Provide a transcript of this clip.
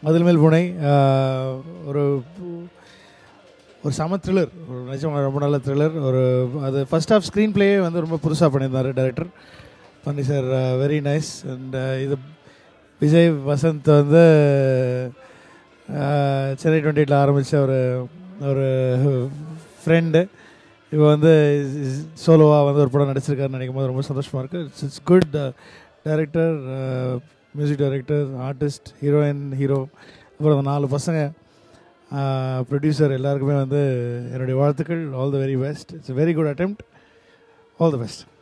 மதில் மேல் பூனை ஆஹ், ஒரு ஒரு செம த்ரில்லர் ஒரு நிஜம் ரொம்ப நல்ல த்ரில்லர் ஒரு அது ஃபர்ஸ்ட் ஆஃப் ஸ்க்ரீன் பிளேயே வந்து ரொம்ப புதுசாக பண்ணியிருந்தார் டைரக்டர் பண்ணி சார் வெரி நைஸ் அண்ட் இது விஜய் வசந்த் வந்து ஆஹ், சென்னை டுவெண்ட்டி எயிட்டில் ஆரம்பித்த ஒரு ஒரு ஃப்ரெண்டு இப்போ வந்து சோலோவாக வந்து ஒரு படம் நடிச்சிருக்காருன்னு நினைக்கும் போது ரொம்ப சந்தோஷமாக இருக்குது it's it's good director music director artist heroine hero அப்புறம் அந்த நாலு பசங்க ப்ரொடியூசர் எல்லாருக்குமே வந்து என்னுடைய வாழ்த்துக்கள் all the very best it's very good attempt all the best